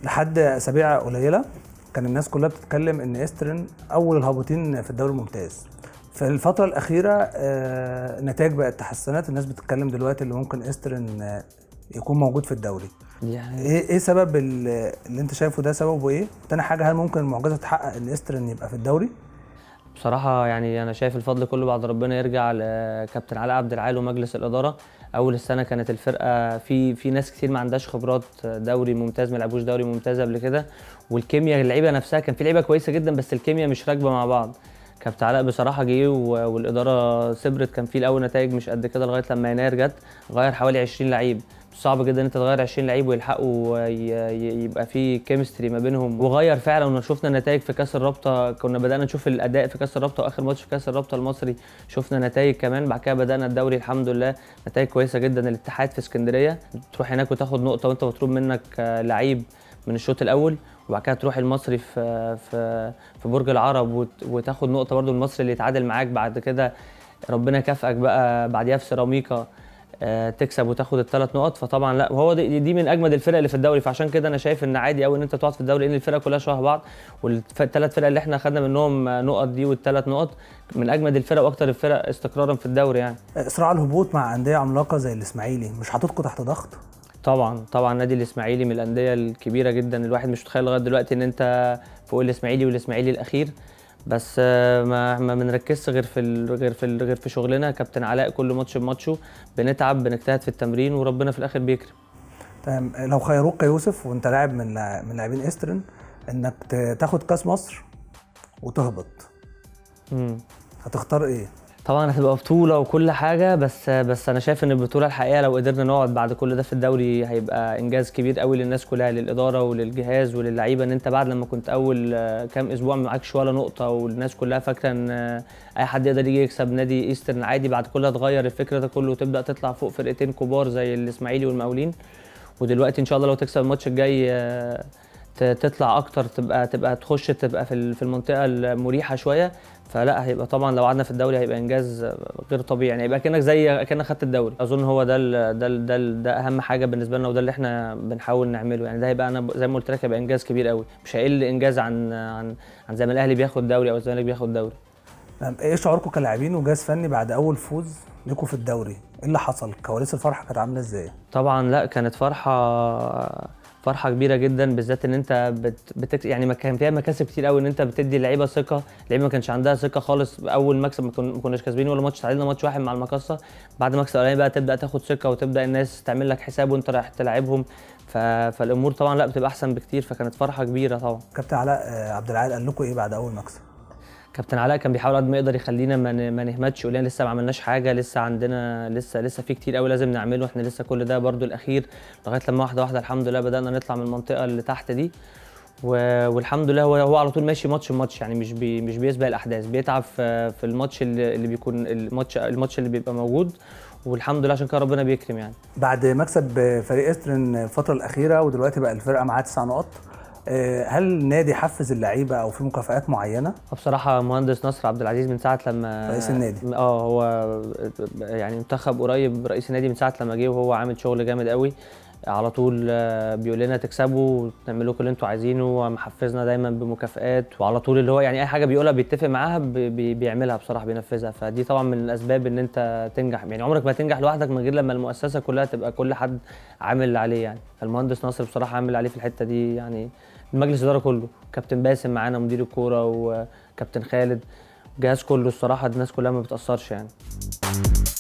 لحد اسابيع قليله كان الناس كلها بتتكلم ان استرن اول الهابطين في الدوري الممتاز في الفترة الأخيرة آه، النتائج بقت تحسنت الناس بتتكلم دلوقتي اللي ممكن استرن آه، يكون موجود في الدوري يعني ايه ايه سبب ال- اللي انت شايفه ده سببه ايه؟ تاني حاجة هل ممكن المعجزة تتحقق ان استرن يبقى في الدوري؟ بصراحة يعني أنا شايف الفضل كله بعد ربنا يرجع لكابتن علاء عبد العال ومجلس الإدارة أول السنة كانت الفرقة في في ناس كتير ما عندهاش خبرات دوري ممتاز ما لعبوش دوري ممتاز قبل كده والكيمياء اللعيبة نفسها كان في لعيبة كويسة جدا بس الكيمياء مش راكبة مع بعض كابتن علاء بصراحة جه و- والإدارة صبرت كان في الأول نتائج مش قد كده لغاية لما يناير جت غير حوالي 20 لعيب صعب جدا ان انت تغير 20 لعيب ويلحقوا ي- ي- يبقى في كيمستري ما بينهم وغير فعلا وشفنا نتائج في كاس الرابطه كنا بدانا نشوف الاداء في كاس الرابطه واخر ماتش في كاس الرابطه المصري شفنا نتائج كمان بعد كده بدانا الدوري الحمد لله نتائج كويسه جدا الاتحاد في اسكندريه تروح هناك وتاخد نقطه وانت مطلوب منك آه، لعيب من الشوط الاول وبعد كده تروح المصري في في في برج العرب وت- وتاخد نقطه برضو المصري اللي يتعادل معاك بعد كده ربنا يكافئك بقى بعديها في سيراميكا آه، تكسب وتاخد الثلاث نقط فطبعا لا وهو دي, دي من اجمد الفرق اللي في الدوري فعشان كده انا شايف ان عادي قوي ان انت تقعد في الدوري لان الفرق كلها شبه بعض والثلاث فرق اللي احنا خدنا منهم آه، نقط دي والثلاث نقط من اجمد الفرق واكتر الفرق استقرارا في الدوري يعني آه، صراع الهبوط مع أندية عملاقة زي الإسماعيلي مش حاططكم تحت ضغط؟ طبعا طبعا نادي الاسماعيلي من الانديه الكبيره جدا الواحد مش متخيل لغايه دلوقتي ان انت فوق الاسماعيلي والاسماعيلي الاخير بس آه، ما ما بنركزش غير في ال- غير في ال- غير في شغلنا كابتن علاء كل ماتش بماتشه بنتعب بنجتهد في التمرين وربنا في الاخر بيكرم تمام آه، لو خيروك كيوسف وانت لاعب من لاع- من لاعبين استرن انك ت- تاخد كاس مصر وتهبط مم. هتختار ايه؟ طبعا هتبقى بطولة وكل حاجة بس بس أنا شايف إن البطولة الحقيقية لو قدرنا نقعد بعد كل ده في الدوري هيبقى إنجاز كبير قوي للناس كلها للإدارة وللجهاز وللعيبة إن أنت بعد لما كنت أول آه، كام أسبوع معكش ولا نقطة والناس كلها فاكرة إن آه، أي حد يقدر يجي يكسب نادي إيسترن عادي بعد كل ده تغير الفكرة ده كله وتبدأ تطلع فوق فرقتين كبار زي الإسماعيلي والمقاولين ودلوقتي إن شاء الله لو تكسب الماتش الجاي آه، ت- تطلع اكتر تبقى تبقى تخش تبقى في ال- في المنطقه المريحه شويه فلا هيبقى طبعا لو قعدنا في الدوري هيبقى انجاز غير طبيعي يعني هيبقى كانك زي كانك خدت الدوري اظن هو ده ال ده ال ده, ال ده اهم حاجه بالنسبه لنا وده اللي احنا بنحاول نعمله يعني ده هيبقى انا ب- زي ما قلت لك هيبقى انجاز كبير قوي مش هيقل انجاز عن عن عن زي ما الاهلي بياخد دوري او الزمالك بياخد دوري تمام، ايه شعوركم كلاعبين وجهاز فني بعد اول فوز لكم في الدوري؟ ايه اللي حصل؟ كواليس الفرحه كانت عامله ازاي؟ طبعا لا كانت فرحه فرحه كبيره جدا بالذات ان انت بت... بتك... يعني ما كان فيها مكاسب كتير قوي ان انت بتدي اللعيبه ثقه اللعيبه ما كانش عندها ثقه خالص اول مكسب ما, كن... ما كناش كاسبين ولا ماتش تعادلنا ماتش واحد مع المقصه بعد مكسب الاولاني بقى تبدا تاخد ثقه وتبدا الناس تعمل لك حساب وانت رايح تلعبهم ف... فالامور طبعا لا بتبقى احسن بكتير فكانت فرحه كبيره طبعا كابتن علاء آه، عبد العال قال لكم ايه بعد اول مكسب؟ كابتن علاء كان بيحاول قد ما يقدر يخلينا ما ن- ما نهمتش يقول لنا لسه ما عملناش حاجه لسه عندنا لسه لسه في كتير قوي لازم نعمله احنا لسه كل ده برضو الاخير لغايه لما واحده واحده الحمد لله بدانا نطلع من المنطقه اللي تحت دي و- والحمد لله هو هو على طول ماشي ماتش بماتش يعني مش بي مش بيسبق الاحداث بيتعب في في الماتش اللي, اللي بيكون الماتش الماتش اللي بيبقى موجود والحمد لله عشان كده ربنا بيكرم يعني بعد مكسب آه، فريق استرن الفتره الاخيره ودلوقتي بقى الفرقه معاها تسع نقط آه، هل النادي حفز اللعيبه او في مكافآت معينه؟ بصراحة مهندس نصر عبد العزيز من ساعة لما رئيس النادي. اه هو يعني انتخب قريب رئيس النادي من ساعة لما جه وهو عامل شغل جامد قوي على طول آه، بيقول لنا تكسبوا وتعملوا كل اللي انتوا عايزينه ومحفزنا دايما بمكافآت وعلى طول اللي هو يعني اي حاجه بيقولها بيتفق معاها بي- بي- بيعملها بصراحه بينفذها فدي طبعا من الاسباب ان انت تنجح يعني عمرك ما تنجح لوحدك من غير لما المؤسسه كلها تبقى كل حد عامل اللي عليه يعني فالمهندس ناصر بصراحه عامل اللي عليه في الحته دي يعني المجلس الاداره كله كابتن باسم معانا مدير الكوره وكابتن خالد الجهاز كله الصراحه الناس كلها ما بتاثرش يعني